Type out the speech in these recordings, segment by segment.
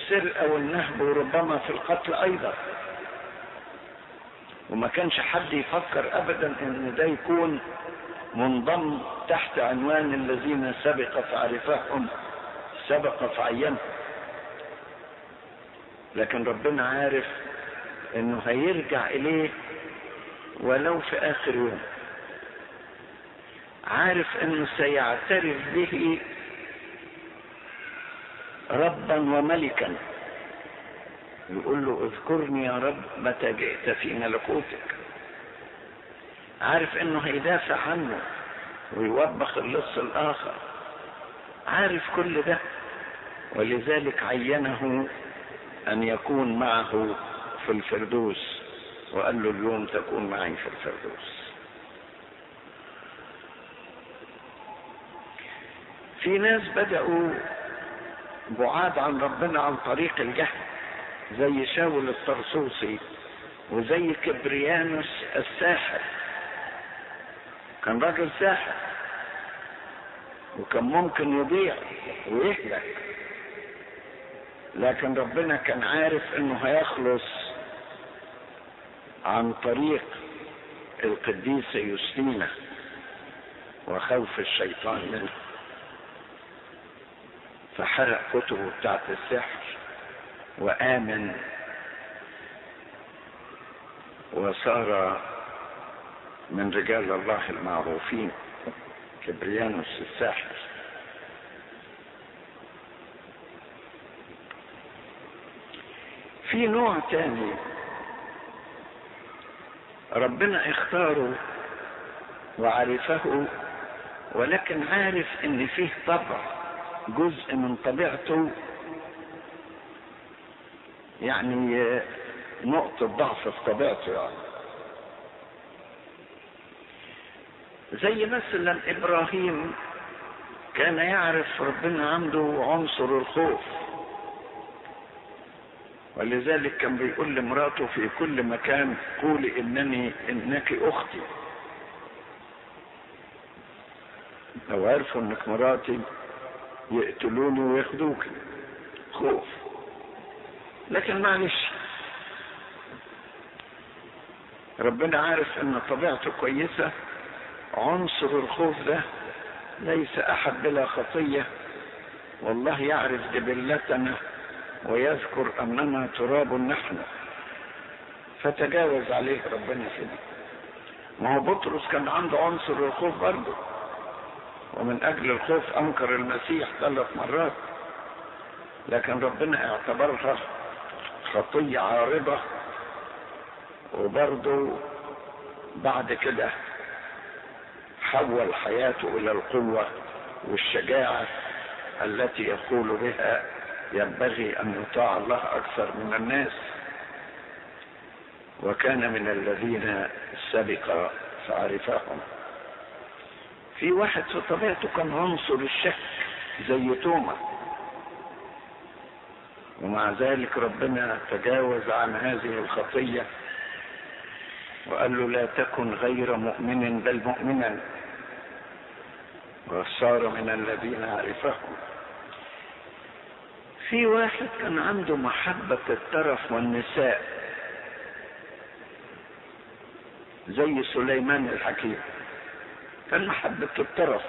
السرقة والنهب وربما في القتل أيضا وما كانش حد يفكر أبدا إن ده يكون منضم تحت عنوان الذين سبق فعرفهم سبق فعينهم لكن ربنا عارف انه هيرجع اليه ولو في اخر يوم عارف انه سيعترف به ربا وملكا يقول له اذكرني يا رب متى جئت في ملكوتك عارف انه هيدافع عنه ويوبخ اللص الاخر عارف كل ده ولذلك عينه ان يكون معه في الفردوس وقال له اليوم تكون معي في الفردوس في ناس بدأوا بعاد عن ربنا عن طريق الجهل زي شاول الطرسوسي وزي كبريانوس الساحر كان راجل ساحر وكان ممكن يضيع ويهلك لكن ربنا كان عارف انه هيخلص عن طريق القديسة يوستينا وخوف الشيطان منه فحرق كتبه بتاعت السحر وآمن وصار من رجال الله المعروفين كبريانوس الساحر في نوع تاني ربنا اختاره وعرفه ولكن عارف ان فيه طبع جزء من طبيعته يعني نقطة ضعف في طبيعته يعني زي مثلا ابراهيم كان يعرف ربنا عنده عنصر الخوف ولذلك كان بيقول لمراته في كل مكان قولي انني انك اختي لو عرفوا انك مراتي يقتلوني وياخدوك خوف لكن معلش ربنا عارف ان طبيعته كويسة عنصر الخوف ده ليس احد بلا خطية والله يعرف جبلتنا ويذكر اننا تراب نحن فتجاوز عليه ربنا كده ما هو بطرس كان عنده عنصر الخوف برضه ومن اجل الخوف انكر المسيح ثلاث مرات لكن ربنا اعتبرها خطية عارضة وبرضه بعد كده حول حياته الى القوة والشجاعة التي يقول بها ينبغي ان يطاع الله اكثر من الناس وكان من الذين سبق فعرفهم في واحد في طبيعته كان عنصر الشك زي توما ومع ذلك ربنا تجاوز عن هذه الخطية وقال له لا تكن غير مؤمن بل مؤمنا وصار من الذين عرفهم في واحد كان عنده محبة الترف والنساء زي سليمان الحكيم كان محبة الترف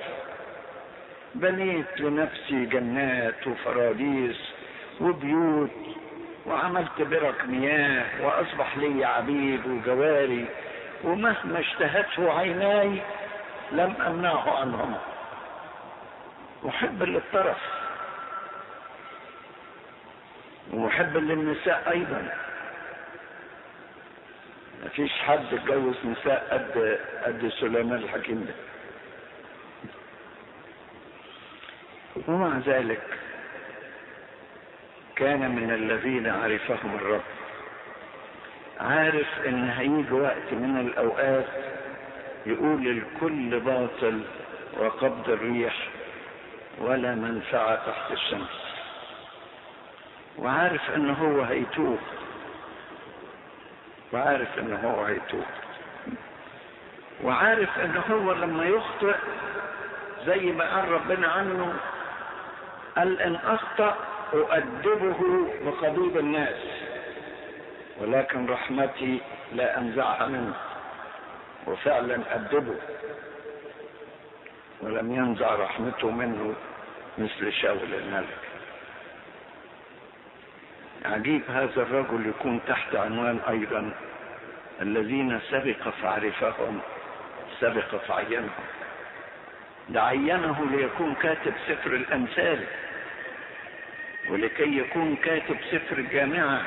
بنيت لنفسي جنات وفراديس وبيوت وعملت برك مياه واصبح لي عبيد وجواري ومهما اشتهته عيناي لم امنعه عنهم محب للطرف ومحب للنساء ايضا مفيش حد اتجوز نساء قد قد سليمان الحكيم ده ومع ذلك كان من الذين عرفهم الرب عارف ان هيجي وقت من الاوقات يقول الكل باطل وقبض الريح ولا منفعة تحت الشمس وعارف ان هو هيتوب وعارف ان هو هيتوب وعارف ان هو لما يخطئ زي ما قال ربنا عنه قال ان اخطأ أؤدبه بقضيب الناس ولكن رحمتي لا أنزعها منه وفعلا أدبه ولم ينزع رحمته منه مثل شاول الملك عجيب هذا الرجل يكون تحت عنوان أيضا الذين سبق فعرفهم سبق فعينهم ده عينه ليكون كاتب سفر الأمثال ولكي يكون كاتب سفر الجامعة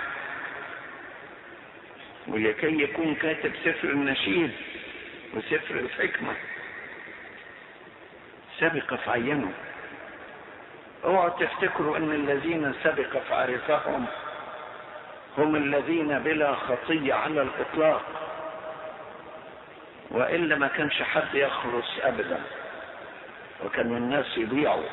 ولكي يكون كاتب سفر النشيد وسفر الحكمة سبق فعينه اوعوا تفتكروا ان الذين سبق فعرفهم هم الذين بلا خطية على الاطلاق والا ما كانش حد يخلص ابدا وكان الناس يضيعوا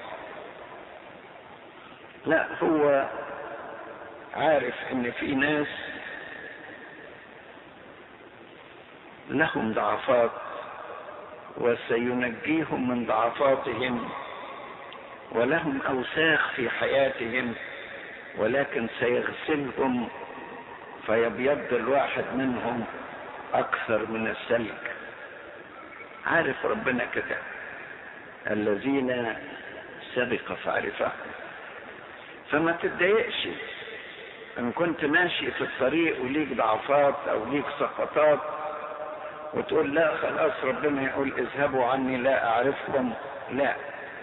لا هو عارف ان في ناس لهم ضعفات وسينجيهم من ضعفاتهم ولهم اوساخ في حياتهم ولكن سيغسلهم فيبيض الواحد منهم اكثر من السلك عارف ربنا كده الذين سبق فعرفهم فما تتضايقش ان كنت ماشي في الطريق وليك ضعفات او ليك سقطات وتقول لا خلاص ربنا يقول اذهبوا عني لا اعرفكم لا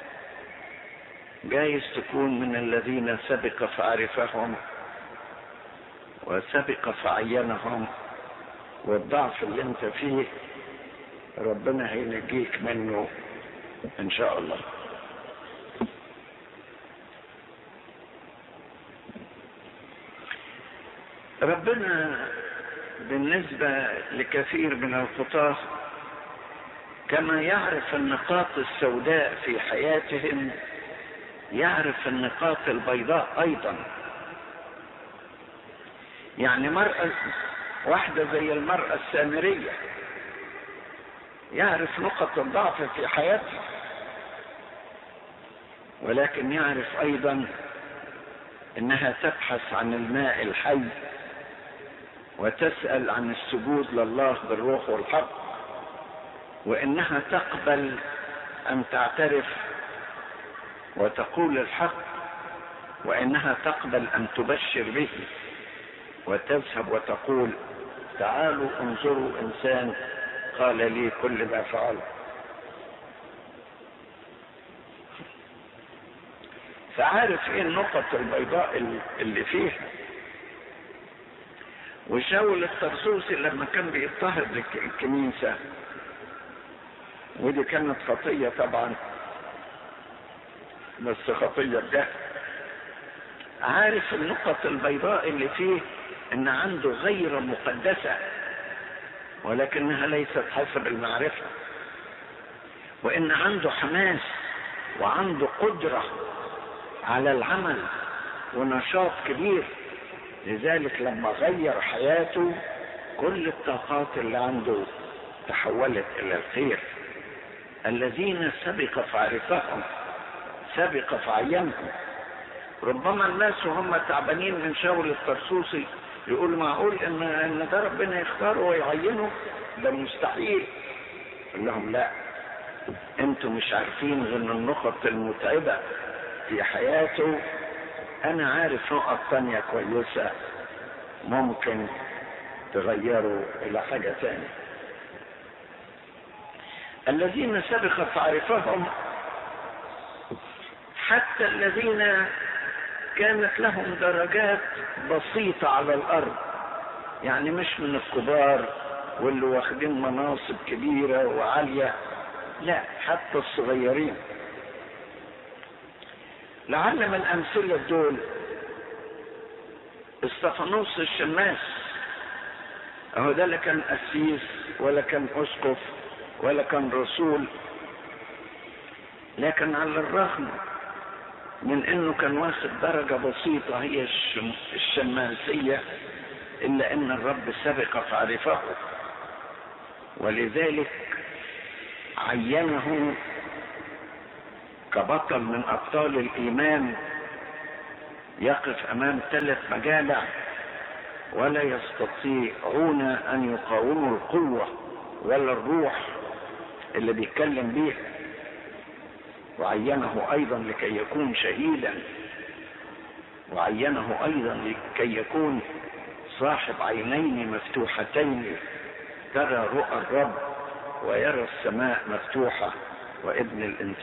جايز تكون من الذين سبق فعرفهم وسبق فعينهم والضعف اللي انت فيه ربنا هينجيك منه ان شاء الله ربنا بالنسبة لكثير من الخطاة كما يعرف النقاط السوداء في حياتهم يعرف النقاط البيضاء ايضا يعني مرأة واحدة زي المرأة السامرية يعرف نقط الضعف في حياتها ولكن يعرف ايضا انها تبحث عن الماء الحي وتسأل عن السجود لله بالروح والحق وانها تقبل ان تعترف وتقول الحق وانها تقبل ان تبشر به وتذهب وتقول تعالوا انظروا انسان قال لي كل ما فعل فعارف ايه النقط البيضاء اللي فيها وشاول الترسوسي لما كان بيضطهد الكنيسة ودي كانت خطية طبعا بس خطية بجهل عارف النقط البيضاء اللي فيه ان عنده غير مقدسة ولكنها ليست حسب المعرفة وان عنده حماس وعنده قدرة على العمل ونشاط كبير لذلك لما غير حياته كل الطاقات اللي عنده تحولت الى الخير الذين سبق فعرفهم سبق فعينهم ربما الناس وهم تعبانين من شاول الطرسوسي يقول معقول ان ان ده ربنا يختاره ويعينه ده مستحيل قال لهم لا انتم مش عارفين غير النقط المتعبة في حياته انا عارف نقط تانية كويسة ممكن تغيروا الى حاجة تانية الذين سبق فعرفهم حتى الذين كانت لهم درجات بسيطة على الارض يعني مش من الكبار واللي واخدين مناصب كبيرة وعالية لا حتى الصغيرين لعل من امثلة دول استفانوس الشماس اهو ده لا كان قسيس ولا كان اسقف ولا كان رسول لكن على الرغم من انه كان واخد درجة بسيطة هي الشماسية الا ان الرب سبق فعرفه ولذلك عينه كبطل من ابطال الايمان يقف امام ثلاث مجامع ولا يستطيعون ان يقاوموا القوة ولا الروح اللي بيتكلم بيها وعينه ايضا لكي يكون شهيدا وعينه ايضا لكي يكون صاحب عينين مفتوحتين ترى رؤى الرب ويرى السماء مفتوحة وابن الانسان